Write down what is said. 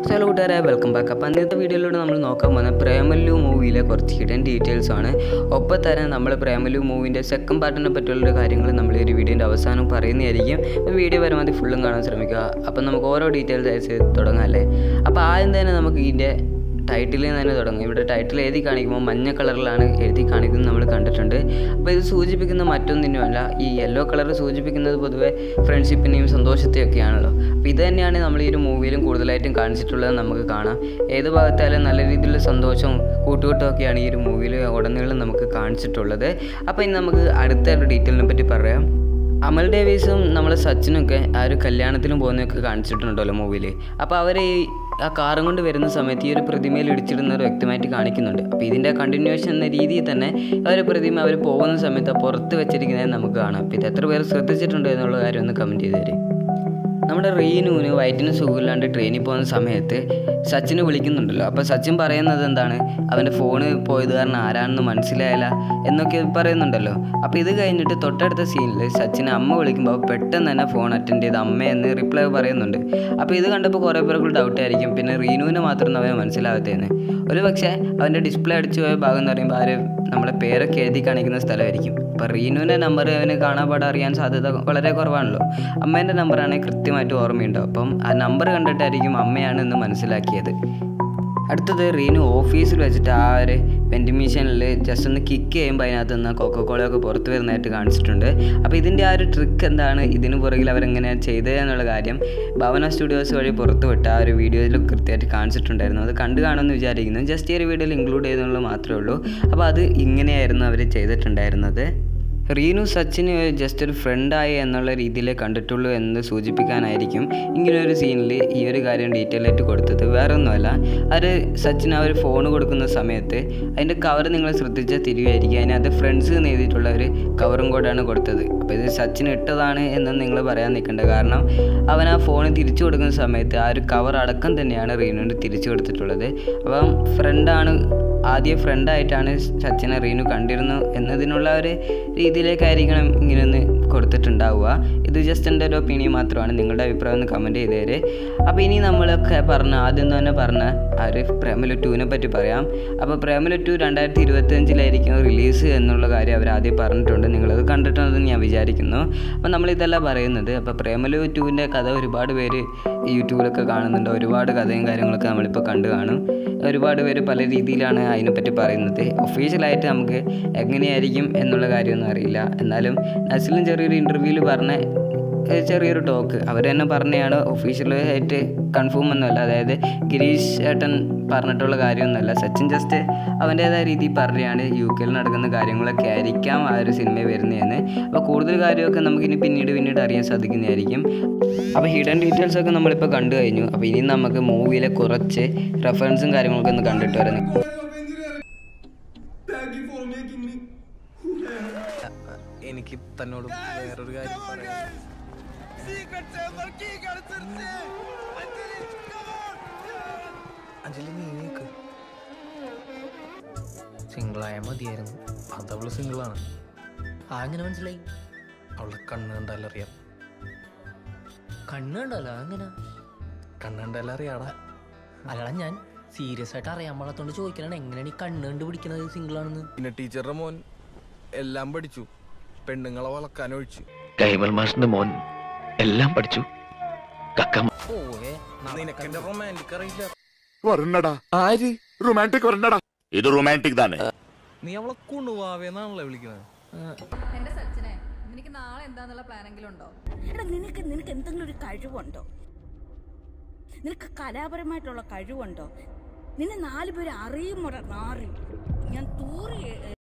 Hello കൂട്ടുകാരെ welcome back അപ്പോൾ അന്നത്തെ വീഡിയോയിലൂടെ നമ്മൾ നോക്കാൻ പോകുന്ന പ്രേമലു മൂവിയിലെ കുറച്ച് ഹിഡൻ ഡീറ്റെയിൽസ് ആണ് ഒപ്പം തന്നെ നമ്മൾ പ്രേമലു മൂവിൻ്റെ സെക്കൻഡ് പാർട്ടിനെ പറ്റിയുള്ള കാര്യങ്ങൾ നമ്മൾ ഈ ഒരു വീഡിയോൻ്റെ അവസാനം പറയുന്നതായിരിക്കും അപ്പോൾ വീഡിയോ പരമാവധി ഫുള്ളും കാണാൻ ശ്രമിക്കുക അപ്പം നമുക്ക് ഓരോ ഡീറ്റെയിൽസ് അയച്ച് തുടങ്ങാം അല്ലേ അപ്പോൾ ആദ്യം തന്നെ നമുക്ക് ഇതിൻ്റെ ടൈറ്റിലിൽ നിന്ന് തന്നെ തുടങ്ങും ഇവിടെ ടൈറ്റിൽ എഴുതി കാണിക്കുമ്പോൾ മഞ്ഞ കളറിലാണ് എഴുതി കാണിക്കുന്നത് നമ്മൾ കണ്ടിട്ടുണ്ട് അപ്പോൾ ഇത് സൂചിപ്പിക്കുന്ന മറ്റൊന്നിനുമല്ല ഈ യെല്ലോ കളർ സൂചിപ്പിക്കുന്നത് പൊതുവെ ഫ്രണ്ട്ഷിപ്പിനെയും സന്തോഷത്തെയൊക്കെയാണല്ലോ അപ്പോൾ ഇത് തന്നെയാണ് നമ്മൾ ഈ ഒരു മൂവിയിലും കൂടുതലായിട്ടും കാണിച്ചിട്ടുള്ളത് നമുക്ക് കാണാം ഏത് ഭാഗത്തായാലും നല്ല രീതിയിലുള്ള സന്തോഷവും കൂട്ടുകൂട്ടമൊക്കെയാണ് ഈ ഒരു മൂവിയിൽ ഉടനീളം നമുക്ക് കാണിച്ചിട്ടുള്ളത് അപ്പോൾ ഇനി നമുക്ക് അടുത്ത ഒരു ഡീറ്റെയിലിനെ പറ്റി പറയാം അമൽ ഡേവീസും നമ്മൾ സച്ചിനൊക്കെ ആ ഒരു കല്യാണത്തിനും പോകുന്നതൊക്കെ കാണിച്ചിട്ടുണ്ടല്ലോ മൂവിയിൽ അപ്പോൾ അവർ ഈ ആ കാറും കൊണ്ട് വരുന്ന സമയത്ത് ഈ ഒരു പ്രതിമയിൽ ഇടിച്ചിടുന്നത് വ്യക്തമായിട്ട് കാണിക്കുന്നുണ്ട് അപ്പോൾ ഇതിൻ്റെ കണ്ടിന്യൂവേഷൻ എന്ന രീതിയിൽ തന്നെ ആ ഒരു പ്രതിമ അവർ പോകുന്ന സമയത്ത് ആ പുറത്ത് വെച്ചിരിക്കുന്നത് നമുക്ക് കാണാം അപ്പോൾ ഇത് എത്ര പേര് ശ്രദ്ധിച്ചിട്ടുണ്ട് എന്നുള്ള കാര്യം ഒന്ന് കമൻറ്റ് ചെയ്ത് തരും നമ്മുടെ റീനുവിന് വയറ്റിന് സുഖമില്ലാണ്ട് ട്രെയിനിൽ പോകുന്ന സമയത്ത് സച്ചിന് വിളിക്കുന്നുണ്ടല്ലോ അപ്പോൾ സച്ചിൻ പറയുന്നത് എന്താണ് അവൻ്റെ ഫോണ് പോയത് കാരണം ആരാണെന്ന് മനസ്സിലായില്ല എന്നൊക്കെ പറയുന്നുണ്ടല്ലോ അപ്പോൾ ഇത് കഴിഞ്ഞിട്ട് തൊട്ടടുത്ത സീനിൽ സച്ചിന് അമ്മ വിളിക്കുമ്പോൾ പെട്ടെന്ന് തന്നെ ഫോൺ അറ്റൻഡ് ചെയ്ത് അമ്മയെന്ന് റിപ്ലൈ പറയുന്നുണ്ട് അപ്പോൾ ഇത് കണ്ടപ്പോൾ കുറേ പേർക്ക് ഡൗട്ട് ആയിരിക്കും പിന്നെ റീനുവിന് മാത്രം അവന് മനസ്സിലാവത്തേന്ന് ഒരു പക്ഷേ അവൻ്റെ ഡിസ്പ്ലേ അടിച്ചു പോയ ഭാഗം എന്ന് പറയുമ്പോൾ ആര് നമ്മളെ പേരൊക്കെ എഴുതി കാണിക്കുന്ന സ്ഥലമായിരിക്കും അപ്പോൾ റീനുവിൻ്റെ നമ്പർ അവന് കാണാപാടെ അറിയാൻ സാധ്യത വളരെ കുറവാണല്ലോ അമ്മേൻ്റെ നമ്പറാണെങ്കിൽ കൃത്യമായിട്ട് ഓർമ്മയുണ്ടാവും അപ്പം ആ നമ്പർ കണ്ടിട്ടായിരിക്കും അമ്മയാണ് എന്ന് മനസ്സിലാക്കിയത് അടുത്തത് റീനു ഓഫീസിൽ വെച്ചിട്ട് ആ ഒരു വെൻറ്റിമീഷനിൽ ജസ്റ്റ് ഒന്ന് കിക്ക് ചെയ്യുമ്പോൾ അതിനകത്ത് നിന്ന് കൊക്കക്കോളയൊക്കെ പുറത്ത് വരുന്നതായിട്ട് കാണിച്ചിട്ടുണ്ട് അപ്പോൾ ഇതിൻ്റെ ആ ഒരു ട്രിക്ക് എന്താണ് ഇതിന് പുറകിൽ അവരെങ്ങനെയാണ് ചെയ്തത് എന്നുള്ള കാര്യം ഭവന സ്റ്റുഡിയോസ് വഴി പുറത്ത് വിട്ട ആ ഒരു വീഡിയോയിൽ കൃത്യമായിട്ട് കാണിച്ചിട്ടുണ്ടായിരുന്നു അത് കണ്ടു കാണുമെന്ന് വിചാരിക്കുന്നു ജസ്റ്റ് ഈ ഒരു വീഡിയോയിൽ ഇൻക്ലൂഡ് ചെയ്യുന്നുള്ളത് മാത്രമേ ഉള്ളൂ അപ്പോൾ അത് ഇങ്ങനെയായിരുന്നു അവർ ചെയ്തിട്ടുണ്ടായിരുന്നത് റീനു സച്ചിന് ജസ്റ്റ് ഒരു ഫ്രണ്ടായി എന്നുള്ള രീതിയിലേ കണ്ടിട്ടുള്ളൂ എന്ന് സൂചിപ്പിക്കാനായിരിക്കും ഇങ്ങനെ ഒരു സീനിൽ ഈ ഒരു കാര്യം ഡീറ്റെയിൽ ആയിട്ട് കൊടുത്തത് വേറെ ഒന്നുമല്ല അത് സച്ചിന് ആ ഒരു ഫോൺ കൊടുക്കുന്ന സമയത്ത് അതിൻ്റെ കവർ നിങ്ങൾ ശ്രദ്ധിച്ചാൽ തിരികെയായിരിക്കും അതിനകത്ത് ഫ്രണ്ട്സ് എന്ന് എഴുതിയിട്ടുള്ള ഒരു കവറും കൂടെയാണ് കൊടുത്തത് അപ്പോൾ ഇത് സച്ചിൻ ഇട്ടതാണ് എന്ന് നിങ്ങൾ പറയാൻ നിൽക്കേണ്ട കാരണം അവൻ ആ ഫോൺ തിരിച്ചു കൊടുക്കുന്ന സമയത്ത് ആ ഒരു കവർ അടക്കം തന്നെയാണ് റീനുവിന് തിരിച്ചു കൊടുത്തിട്ടുള്ളത് അപ്പം ഫ്രണ്ടാണ് ആദ്യ ഫ്രണ്ടായിട്ടാണ് സച്ചിനെ റീനു കണ്ടിരുന്നു എന്നതിനുള്ള ഒരു രീതിയിലേക്കായിരിക്കണം ഇങ്ങനെയൊന്ന് കൊടുത്തിട്ടുണ്ടാവുക ഇത് ജസ്റ്റ് എൻ്റെ ഒരു ഒപ്പീനിയൻ മാത്രമാണ് നിങ്ങളുടെ അഭിപ്രായം ഒന്ന് കമൻറ്റ് ചെയ്ത് തരെ അപ്പോൾ ഇനി നമ്മളൊക്കെ പറഞ്ഞ ആദ്യം തന്നെ പറഞ്ഞ ആ ഒരു പ്രേമലു ടുവിനെ പറ്റി പറയാം അപ്പോൾ പ്രേമലു ടു രണ്ടായിരത്തി ഇരുപത്തഞ്ചിലായിരിക്കും റിലീസ് എന്നുള്ള കാര്യം അവർ ആദ്യം പറഞ്ഞിട്ടുണ്ട് നിങ്ങളത് കണ്ടിട്ടുണ്ടെന്ന് ഞാൻ വിചാരിക്കുന്നു അപ്പോൾ നമ്മളിതല്ല പറയുന്നത് അപ്പോൾ പ്രേമലു ടുവിൻ്റെ കഥ ഒരുപാട് പേര് യൂട്യൂബിലൊക്കെ കാണുന്നുണ്ട് ഒരുപാട് കഥയും കാര്യങ്ങളൊക്കെ നമ്മളിപ്പോൾ കണ്ടു കാണും ഒരുപാട് പേര് പല രീതിയിലാണ് അതിനെപ്പറ്റി പറയുന്നത് ഒഫീഷ്യലായിട്ട് നമുക്ക് എങ്ങനെയായിരിക്കും എന്നുള്ള കാര്യമൊന്നും അറിയില്ല എന്നാലും നസിലും ചെറിയൊരു ഇൻ്റർവ്യൂവിൽ പറഞ്ഞ ഏഹ് ചെറിയൊരു ടോക്ക് അവർ തന്നെ പറഞ്ഞതാണ് ഒഫീഷ്യലായിട്ട് കൺഫേം ഒന്നുമല്ല അതായത് ഗിരീഷ് ഏട്ടൻ പറഞ്ഞിട്ടുള്ള കാര്യമൊന്നുമല്ല സച്ചിൻ ജസ്റ്റ് അവൻ്റേതായ രീതിയിൽ പറയുകയാണ് യു കെയിൽ നടക്കുന്ന കാര്യങ്ങളൊക്കെ ആയിരിക്കാം ആ ഒരു സിനിമ വരുന്നതെന്ന് അപ്പോൾ കൂടുതൽ കാര്യമൊക്കെ നമുക്കിനി പിന്നീട് പിന്നീട് അറിയാൻ സാധിക്കുന്നതായിരിക്കും അപ്പോൾ ഹിഡൻ ഡീറ്റെയിൽസ് ഒക്കെ നമ്മളിപ്പോൾ കണ്ടു കഴിഞ്ഞു അപ്പോൾ ഇനി നമുക്ക് മൂവിയിലെ കുറച്ച് റെഫറൻസും കാര്യങ്ങളൊക്കെ ഒന്ന് കണ്ടിട്ട് വരാം Thank you for making me who I am. എനിക്ക് തന്നോട് വേറൊരു കാര്യം പറയാം അഞ്ജലി നീ നീക്ക് സിംഗിളായ മതിയായിരുന്നു അത് അവള് സിംഗിളാണ് ആ എങ്ങനെ മനസ്സിലായി അവളെ കണ്ണ് കണ്ടാലറിയാം കണ്ണ് കണ്ടല്ലോ അങ്ങനെ കണ്ണ് കണ്ടാലറിയാടാ അല്ലടാ ഞാൻ സീരിയസ് ആയിട്ട് അറിയാൻ പാടാത്തോണ്ട് ചോദിക്കലാണ് എങ്ങനെയാണ് ഈ കണ്ണ് കണ്ട് പിടിക്കണത് സിംഗിൾ ആണെന്ന് പിന്നെ ടീച്ചറുടെ മോൻ എല്ലാം പഠിച്ചു പെണ്ണുങ്ങളെ വളക്കാൻ ഒഴിച്ചു കൈമൾ മാഷിന്റെ മോൻ എല്ലാം പഠിച്ചു കക്ക ഓയെ നിനക്കെന്റെ റൊമാൻറ്റിക് അറിയില്ല വരണ്ടടാ ആര് റൊമാൻറ്റിക് വരണ്ടടാ ഇത് റൊമാൻറ്റിക് തന്നെ നീ അവളെ കുണുവാവേന്നാണല്ലോ വിളിക്കുന്നത് എന്റെ സച്ചിനെ നിനക്ക് നാളെ എന്താന്നുള്ള പ്ലാനെങ്കിലും ഉണ്ടോ എടാ നിനക്ക് നിനക്ക് എന്തെങ്കിലും ഒരു കഴിവുണ്ടോ നിനക്ക് കലാപരമായിട്ടുള്ള കഴിവുണ്ടോ നിന്നെ നാല് പേര് അറിയുമോടാ നാറി ഞാൻ തൂറി